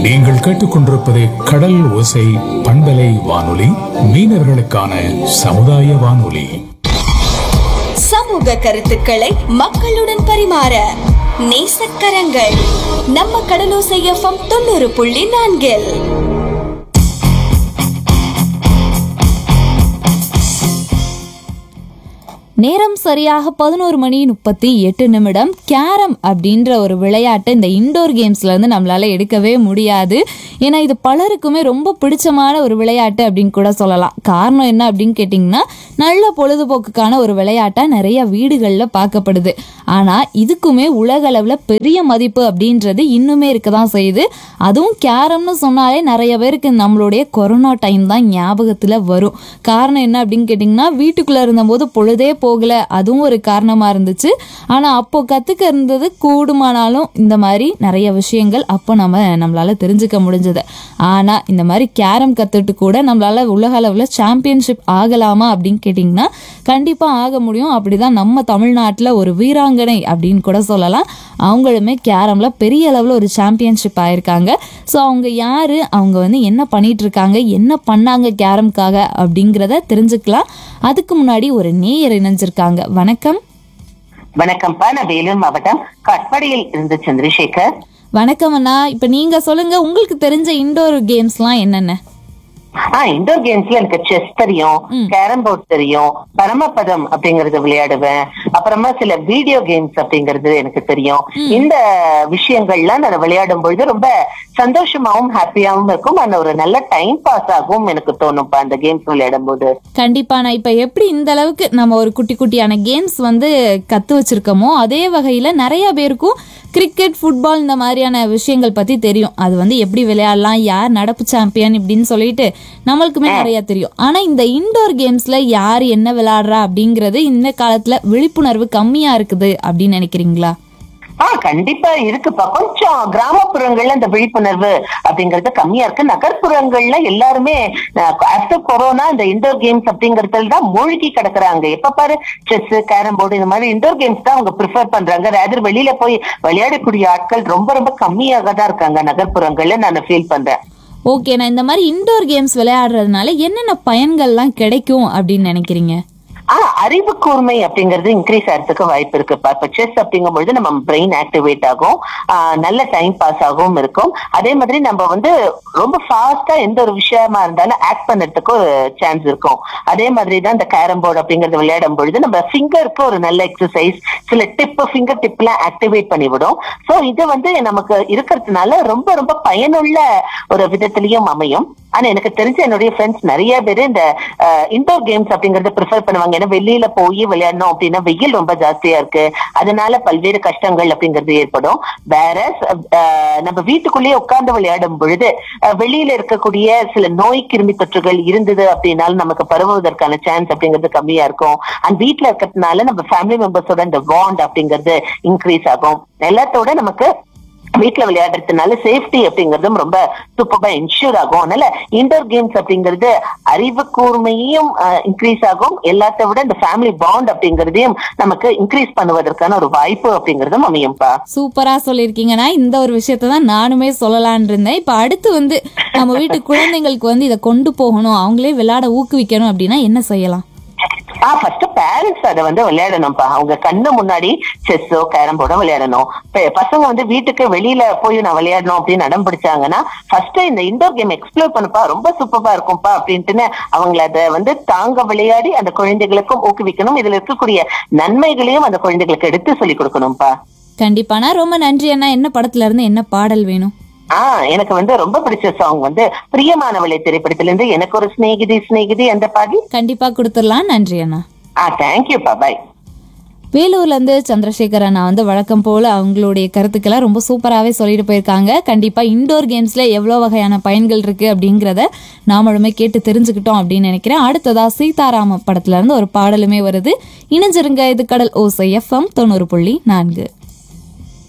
நீங்கள் கேட்டுக்கொண்டிருப்பது கடல் ஓசை பண்பலை வானொலி மீனவர்களுக்கான சமுதாய வானொலி சமூக கருத்துக்களை மக்களுடன் பரிமாற நேசக்கரங்கள் நம்ம கடலோசை எஃப்எம் தொண்ணூறு புள்ளி நான்கில் நேரம் சரியாக பதினோரு மணி முப்பத்தி எட்டு நிமிடம் கேரம் அப்படின்ற ஒரு விளையாட்டு இந்த இண்டோர் கேம்ஸ்ல இருந்து நம்மளால எடுக்கவே முடியாது ஏன்னா இது பலருக்குமே ரொம்ப பிடிச்சமான ஒரு விளையாட்டு அப்படின்னு கூட சொல்லலாம் காரணம் என்ன அப்படின்னு கேட்டிங்கன்னா நல்ல பொழுதுபோக்குக்கான ஒரு விளையாட்டா நிறைய வீடுகளில் பார்க்கப்படுது ஆனா இதுக்குமே உலக அளவில் பெரிய மதிப்பு அப்படின்றது இன்னுமே இருக்க தான் செய்யுது அதுவும் கேரம்னு சொன்னாலே நிறைய பேருக்கு நம்மளுடைய கொரோனா டைம் தான் ஞாபகத்தில் வரும் காரணம் என்ன அப்படின்னு கேட்டிங்கன்னா வீட்டுக்குள்ளே இருந்தபோது பொழுதே போகல அதுவும் ஒரு காரணமாக இருந்துச்சு ஆனால் அப்போ கற்றுக்க இருந்தது கூடுமானாலும் இந்த மாதிரி நிறைய விஷயங்கள் அப்போ நம்ம நம்மளால் தெரிஞ்சுக்க முடிஞ்சது ஆனால் இந்த மாதிரி கேரம் கற்றுட்டு கூட நம்மளால் உலக அளவில் சாம்பியன்ஷிப் ஆகலாமா அப்படின்னு கேட்டிங்கன்னா கண்டிப்பாக ஆக முடியும் அப்படிதான் நம்ம தமிழ்நாட்டில் ஒரு வீராங்கனை அப்படின்னு கூட சொல்லலாம் அவங்களுமே கேரமில் பெரிய அளவில் ஒரு சாம்பியன்ஷிப் ஆயிருக்காங்க ஸோ அவங்க யார் அவங்க வந்து என்ன பண்ணிட்டு இருக்காங்க என்ன பண்ணாங்க கேரம்காக அப்படிங்கிறத தெரிஞ்சுக்கலாம் அதுக்கு முன்னாடி ஒரு நேயர் இணைஞ்சிருக்காங்க வணக்கம் வணக்கம்ப்பா நான் வேலூர் மாவட்டம் கட்படியில் இருந்து சந்திரசேகர் வணக்கம் அண்ணா இப்போ நீங்கள் சொல்லுங்கள் உங்களுக்கு தெரிஞ்ச இண்டோர் கேம்ஸ்லாம் என்னென்ன ஆ இண்டோர் கேம்ஸ்ல எனக்கு செஸ் தெரியும் கேரம் போர்ட் தெரியும் பரமபதம் அப்படிங்கறது விளையாடுவேன் அப்புறமா சில வீடியோ கேம்ஸ் அப்படிங்கிறது எனக்கு தெரியும் இந்த விஷயங்கள்லாம் நான் விளையாடும் பொழுது ரொம்ப சந்தோஷமாவும் ஹாப்பியாவும் இருக்கும் அந்த ஒரு நல்ல டைம் பாஸ் ஆகும் எனக்கு தோணும்ப்பா அந்த கேம்ஸ் விளையாடும் போது கண்டிப்பா நான் இப்போ எப்படி இந்த அளவுக்கு நம்ம ஒரு குட்டி குட்டியான கேம்ஸ் வந்து கத்து வச்சிருக்கோமோ அதே வகையில நிறைய பேருக்கும் கிரிக்கெட் ஃபுட்பால் இந்த மாதிரியான விஷயங்கள் பத்தி தெரியும் அது வந்து எப்படி விளையாடலாம் யார் நடப்பு சாம்பியன் இப்படின்னு சொல்லிட்டு நம்மளுக்குமே நிறைய தெரியும் ஆனா இந்த இண்டோர் கேம்ஸ்ல யார் என்ன விளையாடுறா அப்படிங்கிறது இந்த காலத்துல விழிப்புணர்வு கம்மியா இருக்குது அப்படின்னு நினைக்கிறீங்களா ஆ கண்டிப்பா இருக்குப்பா கொஞ்சம் கிராமப்புறங்கள்ல இந்த விழிப்புணர்வு அப்படிங்கறது கம்மியா இருக்கு நகர்ப்புறங்கள்ல எல்லாருமே ஆஃப்டர் கொரோனா இந்த இண்டோர் கேம்ஸ் அப்படிங்கறதுல தான் மூழ்கி கிடக்குறாங்க எப்ப பாரு செஸ் கேரம் போர்டு இந்த மாதிரி இண்டோர் கேம்ஸ் தான் அவங்க ப்ரிஃபர் பண்றாங்க ரேதர் வெளியில போய் விளையாடக்கூடிய ஆட்கள் ரொம்ப ரொம்ப கம்மியாக தான் இருக்காங்க நகர்ப்புறங்கள்ல நான் ஃபீல் பண்றேன் ஓகே நான் இந்த மாதிரி இண்டோர் கேம்ஸ் விளையாடுறதுனால என்னென்ன பயன்கள்லாம் கிடைக்கும் அப்படின்னு நினைக்கிறீங்க ஆனா அறிவு கூர்மை அப்படிங்கிறது இன்க்ரீஸ் ஆகிறதுக்கு வாய்ப்பு இருக்குப்பா இப்ப செஸ் அப்படிங்கும்பொழுது நம்ம பிரெயின் ஆக்டிவேட் ஆகும் ஆஹ் நல்ல டைம் பாஸ் ஆகவும் இருக்கும் அதே மாதிரி நம்ம வந்து ரொம்ப ஃபாஸ்டா எந்த ஒரு விஷயமா இருந்தாலும் ஆக்ட் பண்ணுறதுக்கு ஒரு சான்ஸ் இருக்கும் அதே மாதிரி தான் இந்த கேரம் போர்டு அப்படிங்கறது விளையாடும் பொழுது நம்ம ஃபிங்கருக்கு ஒரு நல்ல எக்ஸசைஸ் சில டிப் ஃபிங்கர் டிப்லாம் ஆக்டிவேட் பண்ணிவிடும் சோ இது வந்து நமக்கு இருக்கிறதுனால ரொம்ப ரொம்ப பயனுள்ள ஒரு விதத்திலையும் அமையும் ஆனா எனக்கு தெரிஞ்ச என்னுடைய ஃப்ரெண்ட்ஸ் நிறைய பேர் இந்த இன்டோர் கேம்ஸ் அப்படிங்கறத ப்ரிஃபர் பண்ணுவாங்க ஏன்னா வெளியில போய் விளையாடணும் அப்படின்னா வெயில் ரொம்ப ஜாஸ்தியா இருக்கு அதனால பல்வேறு கஷ்டங்கள் அப்படிங்கிறது ஏற்படும் வேற நம்ம வீட்டுக்குள்ளேயே உட்கார்ந்து விளையாடும் பொழுது அஹ், வெளியில இருக்கக்கூடிய சில நோய் கிருமி தொற்றுகள் இருந்தது அப்படின்னாலும் நமக்கு பரவுவதற்கான சான்ஸ் அப்படிங்கிறது கம்மியா இருக்கும் அண்ட் வீட்டுல இருக்கிறதுனால நம்ம ஃபேமிலி மெம்பர்ஸோட இந்த பாண்ட் அப்படிங்கிறது இன்க்ரீஸ் ஆகும் எல்லாத்தோட நமக்கு வீட்ல விளையாடுறதுனால சேஃப்டி அப்படிங்கறதும் ரொம்ப சூப்பரா இன்ஷூர் ஆகும் அதனால இண்டோர் கேம்ஸ் அப்படிங்கிறது அறிவு கூர்மையும் இன்க்ரீஸ் ஆகும் எல்லாத்த விட இந்த ஃபேமிலி பாண்ட் அப்படிங்கறதையும் நமக்கு இன்க்ரீஸ் பண்ணுவதற்கான ஒரு வாய்ப்பு அப்படிங்கறதும் அமையும்பா சூப்பரா சொல்லியிருக்கீங்கன்னா இந்த ஒரு விஷயத்தை தான் நானுமே சொல்லலான் இருந்தேன் இப்போ அடுத்து வந்து நம்ம வீட்டு குழந்தைங்களுக்கு வந்து இதை கொண்டு போகணும் அவங்களே விளையாட ஊக்குவிக்கணும் அப்படின்னா என்ன செய்யலாம் ஆ ஃபர்ஸ்ட் பேரண்ட்ஸ் அதை வந்து விளையாடணும்ப்பா அவங்க கண்ணு முன்னாடி செஸ்ஸோ கேரம் போர்டோ விளையாடணும் ப- பசங்க வந்து வீட்டுக்கு வெளியில போய் நான் விளையாடணும் அப்படின்னு அடம் பிடிச்சாங்கன்னா ஃபர்ஸ்ட் இந்த இண்டோர் கேம் எக்ஸ்ப்ளோர் பண்ணுப்பா ரொம்ப சூப்பரா இருக்கும்ப்பா அப்படின்ட்டுன்னு அவங்கள அதை வந்து தாங்க விளையாடி அந்த குழந்தைகளுக்கும் ஊக்குவிக்கணும் இதுல இருக்கக்கூடிய நன்மைகளையும் அந்த குழந்தைகளுக்கு எடுத்து சொல்லி கொடுக்கணும்ப்பா கண்டிப்பானா ரொம்ப நன்றி அண்ணா என்ன படத்துல இருந்து என்ன பாடல் வேணும் ஆ எனக்கு வந்து ரொம்ப பிடிச்ச சாங் வந்து பிரியமானவளை திரைப்படத்துல இருந்து எனக்கு ஒரு சிநேகிதி சிநேகிதி அந்த பாடி கண்டிப்பா கொடுத்துடலாம் நன்றி அண்ணா ஆ தேங்க்யூப்பா பாய் வேலூர்ல இருந்து சந்திரசேகர் அண்ணா வந்து வழக்கம் போல அவங்களுடைய கருத்துக்களை ரொம்ப சூப்பராகவே சொல்லிட்டு போயிருக்காங்க கண்டிப்பா இண்டோர் கேம்ஸ்ல எவ்வளோ வகையான பயன்கள் இருக்கு அப்படிங்கிறத நாமளுமே கேட்டு தெரிஞ்சுக்கிட்டோம் அப்படின்னு நினைக்கிறேன் அடுத்ததா சீதாராம படத்துல இருந்து ஒரு பாடலுமே வருது இணைஞ்சிருங்க இது கடல் ஓசை எஃப்எம் தொண்ணூறு புள்ளி நான்கு